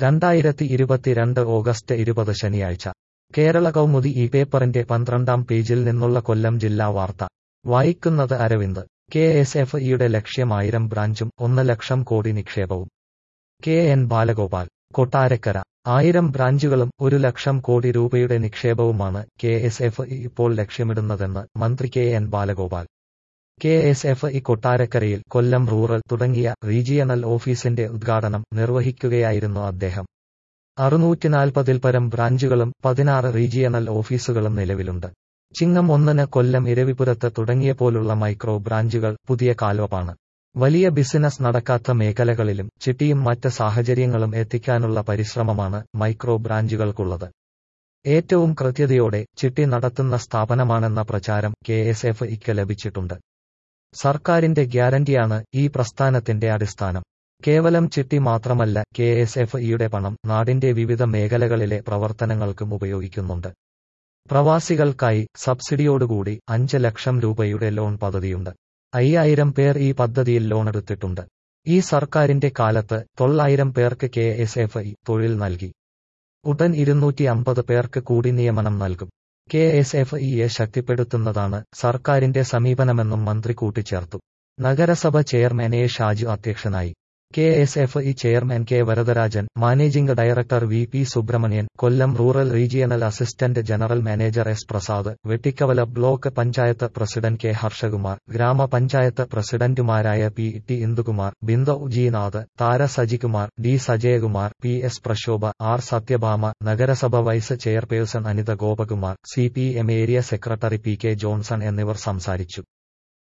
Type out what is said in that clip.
രണ്ടായിരത്തി ഇരുപത്തിരണ്ട് ഓഗസ്റ്റ് ഇരുപത് ശനിയാഴ്ച കേരള കൗമുദി ഈ പേപ്പറിന്റെ പന്ത്രണ്ടാം പേജിൽ നിന്നുള്ള കൊല്ലം ജില്ലാ വാർത്ത വായിക്കുന്നത് അരവിന്ദ് കെ എസ് എഫ് ഇയുടെ ലക്ഷ്യം ആയിരം ബ്രാഞ്ചും ഒന്ന് ലക്ഷം കോടി നിക്ഷേപവും കെ എൻ ബാലഗോപാൽ കൊട്ടാരക്കര ആയിരം ബ്രാഞ്ചുകളും ഒരു ലക്ഷം കോടി രൂപയുടെ നിക്ഷേപവുമാണ് കെ എസ് എഫ് ഇ ഇപ്പോൾ ലക്ഷ്യമിടുന്നതെന്ന് മന്ത്രി K N Balagopal K S F E കൊട്ടാരക്കരയിൽ കൊല്ലം റൂറൽ തുടങ്ങിയ റീജിയണൽ ഓഫീസിന്റെ ഉദ്ഘാടനം നിർവഹിക്കുകയായിരുന്നു അദ്ദേഹം അറുന്നൂറ്റിനാൽപ്പതിൽ പരം ബ്രാഞ്ചുകളും പതിനാറ് റീജിയണൽ ഓഫീസുകളും നിലവിലുണ്ട് ചിങ്ങം ഒന്നിന് കൊല്ലം ഇരവിപുരത്ത് തുടങ്ങിയപോലുള്ള മൈക്രോ ബ്രാഞ്ചുകൾ പുതിയ കാൽവപ്പാണ് വലിയ ബിസിനസ് നടക്കാത്ത മേഖലകളിലും ചിട്ടിയും മറ്റ് സാഹചര്യങ്ങളും എത്തിക്കാനുള്ള പരിശ്രമമാണ് മൈക്രോ ബ്രാഞ്ചുകൾക്കുള്ളത് ഏറ്റവും കൃത്യതയോടെ ചിട്ടി നടത്തുന്ന സ്ഥാപനമാണെന്ന പ്രചാരം കെ എസ് എഫ് ഇക്ക് ലഭിച്ചിട്ടുണ്ട് സർക്കാരിന്റെ ഗ്യാരണ്ടിയാണ് ഈ പ്രസ്ഥാനത്തിന്റെ അടിസ്ഥാനം കേവലം ചിട്ടി മാത്രമല്ല കെ എസ് എഫ് ഇയുടെ പണം നാടിന്റെ വിവിധ മേഖലകളിലെ പ്രവർത്തനങ്ങൾക്കും ഉപയോഗിക്കുന്നുണ്ട് പ്രവാസികൾക്കായി സബ്സിഡിയോടുകൂടി അഞ്ച് ലക്ഷം രൂപയുടെ ലോൺ പദ്ധതിയുണ്ട് അയ്യായിരം പേർ ഈ പദ്ധതിയിൽ ലോണെടുത്തിട്ടുണ്ട് ഈ സർക്കാരിന്റെ കാലത്ത് തൊള്ളായിരം പേർക്ക് കെ എസ് എഫ് ഇ തൊഴിൽ നൽകി ഉടൻ ഇരുന്നൂറ്റി അമ്പത് പേർക്ക് കൂടി നിയമനം നൽകും കെ എസ് എഫ് ഇയെ ശക്തിപ്പെടുത്തുന്നതാണ് സർക്കാരിന്റെ സമീപനമെന്നും മന്ത്രി കൂട്ടിച്ചേർത്തു നഗരസഭ ചെയർമാൻ എ ഷാജു അധ്യക്ഷനായി K S F E chairman K Varadarajan managing director V P Subramanian Kollam rural regional assistant general manager S Prasad Vettikkavala block panchayat president K Harshakumar ഗ്രാമപഞ്ചായത്ത് പ്രസിഡന്റുമാരായ P T Indukumar Bindu Jinath Thara Sajikumar D Sajayakumar P S Prashobha R Sathyabhama നഗരസഭ vice chairperson Anitha Gopakumar C P M area secretary P K Johnson എന്നിവർ സംസാരിച്ചു